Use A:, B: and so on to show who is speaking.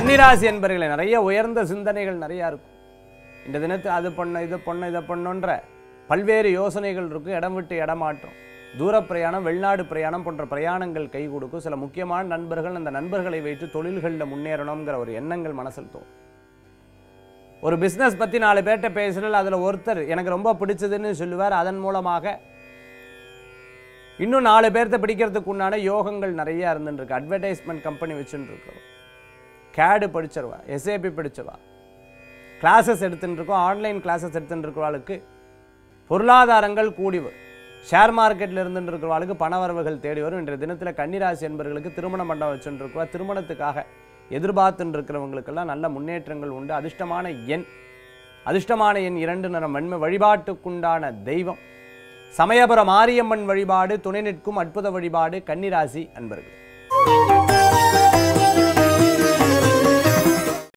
A: கன்னிராசி என்பர்களே நிறைய உயர்ந்த சிந்தனைகள் நிறையா இருக்கும் இந்த தினத்து அது பண்ண இது பண்ண இதை பண்ணோன்ற பல்வேறு யோசனைகள் இருக்கும் இடம் விட்டு இடமாற்றம் தூர பிரயாணம் வெளிநாடு பிரயாணம் போன்ற பிரயாணங்கள் கை கொடுக்கும் சில முக்கியமான நண்பர்கள் அந்த நண்பர்களை வைத்து தொழில்களில் முன்னேறணுங்கிற ஒரு எண்ணங்கள் மனசில் தோணும் ஒரு பிஸ்னஸ் பற்றி நாலு பேர்கிட்ட பேசுகிறல் அதில் ஒருத்தர் எனக்கு ரொம்ப பிடிச்சதுன்னு சொல்லுவார் அதன் மூலமாக இன்னும் நாலு பேர்த்த பிடிக்கிறதுக்கு உண்டான யோகங்கள் நிறைய இருந்துட்டு இருக்கு அட்வர்டைஸ்மெண்ட் கம்பெனி வச்சுட்டு இருக்கிறோம் கேடு படிச்சிருவா எஸ்ஏபி படிச்சவா கிளாஸஸ் எடுத்துட்டு இருக்கோம் ஆன்லைன் கிளாஸஸ் எடுத்துட்டு இருக்கிறவாளுக்கு பொருளாதாரங்கள் கூடி வரும் ஷேர் மார்க்கெட்டில் இருந்துட்டு இருக்கிறவாளுக்கு பணவரவுகள் தேடி வரும் இன்றைய தினத்தில் கன்னிராசி என்பவர்களுக்கு திருமண மண்டபம் வச்சுட்டு இருக்கவா திருமணத்துக்காக எதிர்பார்த்துட்டு இருக்கிறவங்களுக்கெல்லாம் நல்ல முன்னேற்றங்கள் உண்டு அதிர்ஷ்டமான எண் அதிர்ஷ்டமான எண் இரண்டு நிறம் வெண்மை வழிபாட்டுக்குண்டான தெய்வம் சமயபுரம் மாரியம்மன் வழிபாடு துணை நிற்கும் அற்புத வழிபாடு கன்னிராசி அன்பர்கள்